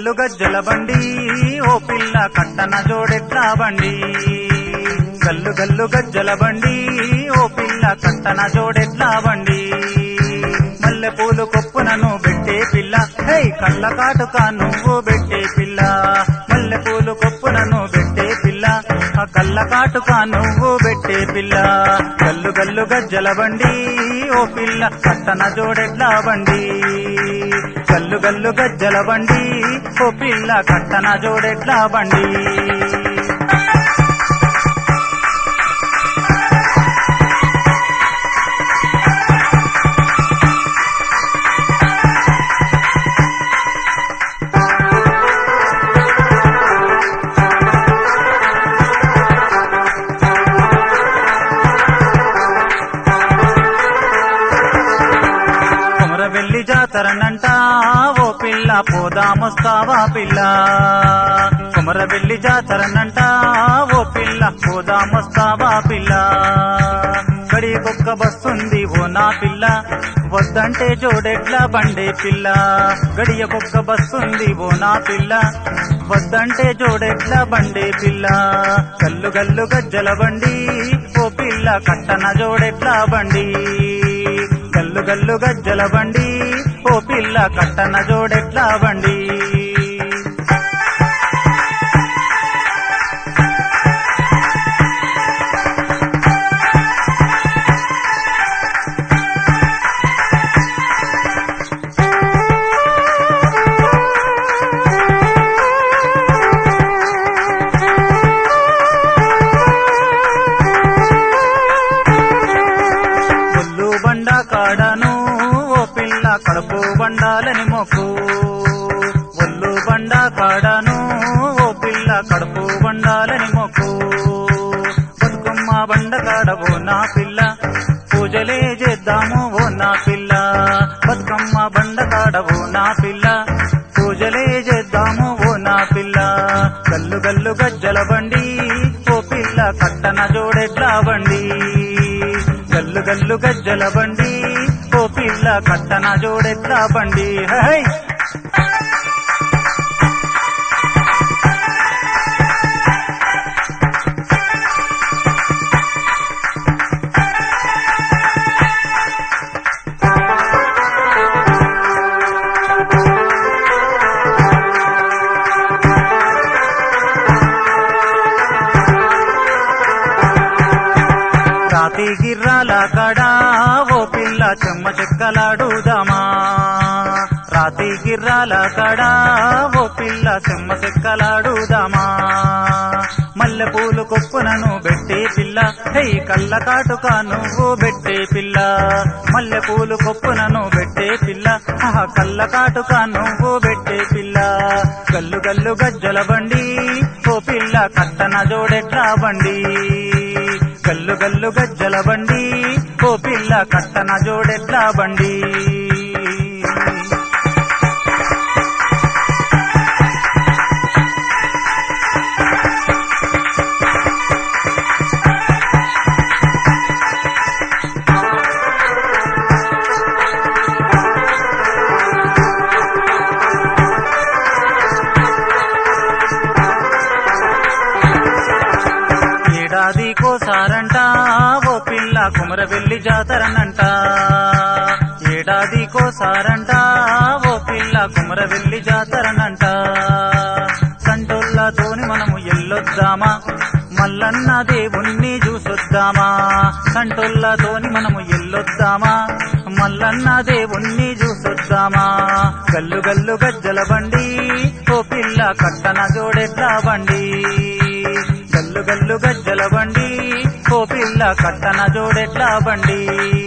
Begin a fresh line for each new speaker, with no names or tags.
గల్లు గజ్జల బండి ఓ పిల్ల కట్టన జోడెట్లా బండి గల్లు గల్లు గజ్జల బండి ఓ పిల్ల కట్టన జోడెట్లా బండి మల్లె పూలు కొప్పునను పెట్టే పిల్ల హై కళ్ళ కాటుక నువ్వు పెట్టే పిల్ల మల్లె పూలు కొప్పునను పెట్టే పిల్ల ఆ కళ్ళ కాటుక నువ్వు పెట్టే పిల్ల గల్లు గల్లు గజ్జల బండి ఓ పిల్ల కట్టన జోడెట్లా బండి గల్లు గల్లు గజ్జల బండి ఓ పిల్ల కట్టన జోడెట్లా బండి కొమరవెల్లి జాతరనంట ఓ పిల్ల పోదామొస్తావా పిల్ల కొమరవెల్లి జాతరనంట ఓ పిల్ల పోదామొస్తావా పిల్ల గడికొక్క బస్సుంది ఓ నా పిల్ల వద్దంటే జోడెట్ల బండే పిల్ల గడియకొక్క బస్సుంది ఓ నా పిల్ల వద్దంటే జోడెట్ల బండే పిల్ల గల్లు గల్లు గజ్జల బండి ఓ పిల్ల కట్టన జోడెట్ల బండి గల్లు గల్లు గజ్జల బండి ఓ పిల్ల కట్టన జోడెట్లా బండి ఒళ్ళు బండ కాడను ఓ పిల్ల కడుపు బండాలని మొక్కు ఒళ్ళు బండ కాడను ఓ పిల్ల కడుపు బండాలని మొక్కు బతుకమ్మ బండ కాడ ఓ నా పిల్ల పూజలే చేద్దాము ఓ నా పిల్ల బతుకమ్మ బండ కాడ ఓ నా పిల్ల పూజలే చేద్దాము ఓ నా పిల్ల గల్లు గల్లు గజ్జల బండి ఓ పిల్ల కట్టన జోడెడ్లా బండి గల్లు గల్లు గజ్జల బండి ఓ పిల్ల కట్టన జోడెట్లా బండి హై రాతి గిర్రాల కడా ఓ పిల్ల చెమ్మ చెక్కలాడుదామా రాతి గిర్రాల కడా ఓ పిల్ల చెమ్మ చెక్కలాడుదామా మల్లె పూలు కొప్పునను పెట్టే పిల్ల హై కళ్ళ కాటుక నువ్వు పెట్టే పిల్ల మల్లె పూలు కొప్పునను పెట్టే పిల్ల ఆహా కళ్ళ కాటుక నువ్వు పెట్టే పిల్ల గల్లు గల్లు గజ్జల బండి ఓ పిల్ల కట్టన జోడెట్లా బండి గల్లు గల్లు గజ్జల బండి ఓ పిల్ల కట్టన జోడెట్లా బండి ఏడాదికోసారంట ఓ పిల్ల కుమరవెల్లి జాతరనంట ఏడాదికోసారంట ఓ పిల్ల కుమరవెల్లి జాతరనంట సంటోళ్ళతోని మనము ఎల్లొద్దామా మల్లన్న దేవుణ్ణి చూసొద్దామా సంటోళ్ళతోని మనము ఎల్లొద్దామా మల్లన్న దేవుణ్ణి చూసొద్దామా గల్లు గల్లు గజ్జల బండి ఓ పిల్ల కట్టన జోడెట్లా బండి గల్లు గల్లు గజ్జల బండి ఓ పిల్ల కట్టన జోడెట్లా బండి